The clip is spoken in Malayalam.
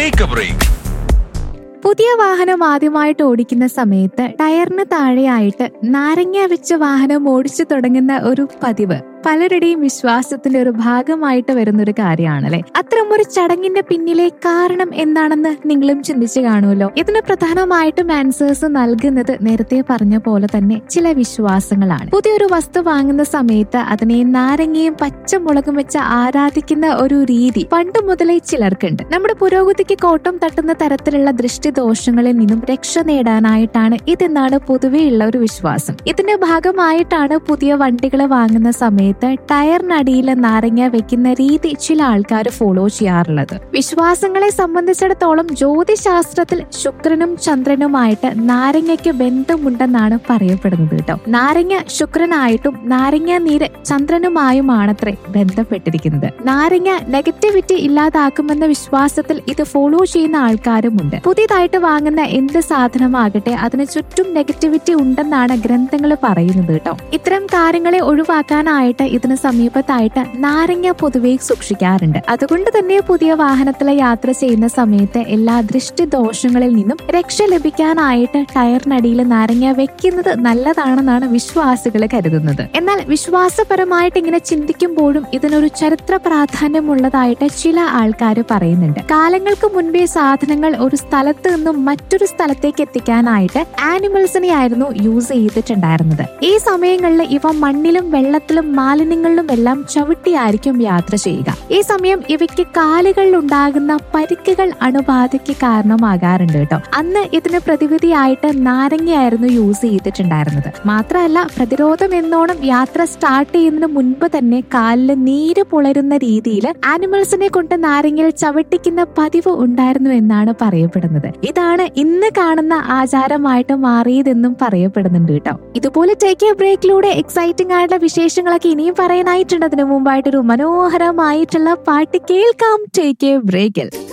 ടേക്ക് എ ബ്രേക്ക് പുതിയ വാഹനം ആദ്യമായിട്ട് ഓടിക്കുന്ന സമയത്ത് ടയറിന് താഴെയായിട്ട് നാരങ്ങ വെച്ച വാഹനം ഓടിച്ചു തുടങ്ങുന്ന ഒരു പതിവ് പലരുടെയും വിശ്വാസത്തിന്റെ ഒരു ഭാഗമായിട്ട് വരുന്ന ഒരു കാര്യമാണല്ലേ അത്തരം ഒരു ചടങ്ങിന്റെ പിന്നിലെ കാരണം എന്താണെന്ന് നിങ്ങളും ചിന്തിച്ചു കാണുമല്ലോ ഇതിന് പ്രധാനമായിട്ടും ആൻസേഴ്സ് നൽകുന്നത് നേരത്തെ പറഞ്ഞ പോലെ തന്നെ ചില വിശ്വാസങ്ങളാണ് പുതിയൊരു വസ്തു വാങ്ങുന്ന സമയത്ത് അതിനെ നാരങ്ങയും പച്ചമുളകും വെച്ച് ആരാധിക്കുന്ന ഒരു രീതി പണ്ട് മുതലേ ചിലർക്കുണ്ട് നമ്മുടെ പുരോഗതിക്ക് കോട്ടം തട്ടുന്ന തരത്തിലുള്ള ദൃഷ്ടിദോഷങ്ങളിൽ നിന്നും രക്ഷ നേടാനായിട്ടാണ് ഇതെന്നാണ് പൊതുവെയുള്ള ഒരു വിശ്വാസം ഇതിന്റെ ഭാഗമായിട്ടാണ് പുതിയ വണ്ടികൾ വാങ്ങുന്ന സമയത്ത് ടയറിനടിയിൽ നാരങ്ങ വെക്കുന്ന രീതി ചില ആൾക്കാർ ഫോളോ ചെയ്യാറുള്ളത് വിശ്വാസങ്ങളെ സംബന്ധിച്ചിടത്തോളം ജ്യോതിശാസ്ത്രത്തിൽ ശുക്രനും ചന്ദ്രനുമായിട്ട് നാരങ്ങയ്ക്ക് ബന്ധമുണ്ടെന്നാണ് പറയപ്പെടുന്നത് കേട്ടോ നാരങ്ങ ശുക്രനായിട്ടും നാരങ്ങ നീര് ചന്ദ്രനുമായുമാണത്രേ ബന്ധപ്പെട്ടിരിക്കുന്നത് നാരങ്ങ നെഗറ്റിവിറ്റി ഇല്ലാതാക്കുമെന്ന വിശ്വാസത്തിൽ ഇത് ഫോളോ ചെയ്യുന്ന ആൾക്കാരുമുണ്ട് പുതിയതായിട്ട് വാങ്ങുന്ന എന്ത് സാധനമാകട്ടെ അതിന് ചുറ്റും നെഗറ്റിവിറ്റി ഉണ്ടെന്നാണ് ഗ്രന്ഥങ്ങൾ പറയുന്നത് കേട്ടോ ഇത്തരം കാര്യങ്ങളെ ഒഴിവാക്കാനായിട്ട് ഇതിന് സമീപത്തായിട്ട് നാരങ്ങ പൊതുവെ സൂക്ഷിക്കാറുണ്ട് അതുകൊണ്ട് തന്നെ പുതിയ വാഹനത്തിലെ യാത്ര ചെയ്യുന്ന സമയത്ത് എല്ലാ ദൃഷ്ടിദോഷങ്ങളിൽ നിന്നും രക്ഷ ലഭിക്കാനായിട്ട് ടയറിനടിയിൽ നാരങ്ങ വെക്കുന്നത് നല്ലതാണെന്നാണ് വിശ്വാസികൾ കരുതുന്നത് എന്നാൽ വിശ്വാസപരമായിട്ട് ഇങ്ങനെ ചിന്തിക്കുമ്പോഴും ഇതിനൊരു ചരിത്ര പ്രാധാന്യമുള്ളതായിട്ട് ചില ആൾക്കാർ പറയുന്നുണ്ട് കാലങ്ങൾക്ക് മുൻപേ സാധനങ്ങൾ ഒരു സ്ഥലത്ത് നിന്നും മറ്റൊരു സ്ഥലത്തേക്ക് എത്തിക്കാനായിട്ട് ആനിമൽസിനെ ആയിരുന്നു യൂസ് ചെയ്തിട്ടുണ്ടായിരുന്നത് ഈ സമയങ്ങളിൽ ഇവ മണ്ണിലും വെള്ളത്തിലും മാലിന്യങ്ങളിലും എല്ലാം ചവിട്ടിയായിരിക്കും യാത്ര ചെയ്യുക ഈ സമയം ഇവയ്ക്ക് കാലുകളിൽ ഉണ്ടാകുന്ന പരിക്കുകൾ അണുബാധയ്ക്ക് കാരണമാകാറുണ്ട് കേട്ടോ അന്ന് ഇതിന് പ്രതിവിധിയായിട്ട് നാരങ്ങയായിരുന്നു യൂസ് ചെയ്തിട്ടുണ്ടായിരുന്നത് മാത്രമല്ല പ്രതിരോധം എന്നോണം യാത്ര സ്റ്റാർട്ട് ചെയ്യുന്നതിന് മുൻപ് തന്നെ കാലിൽ നീര് പുളരുന്ന രീതിയിൽ ആനിമൽസിനെ കൊണ്ട് നാരങ്ങയിൽ ചവിട്ടിക്കുന്ന പതിവ് ഉണ്ടായിരുന്നു എന്നാണ് പറയപ്പെടുന്നത് ഇതാണ് ഇന്ന് കാണുന്ന ആചാരമായിട്ട് മാറിയതെന്നും പറയപ്പെടുന്നുണ്ട് കേട്ടോ ഇതുപോലെ ടേക്ക് എ ബ്രേക്കിലൂടെ എക്സൈറ്റിംഗ് ആയിട്ടുള്ള വിശേഷങ്ങളൊക്കെ ഇനിയും പറയാനായിട്ടുണ്ട് അതിനു മുമ്പായിട്ടൊരു മനോഹരമായിട്ടുള്ള പാട്ട് കേൾക്കാം ടേക്ക് എ ബ്രേക്കിൽ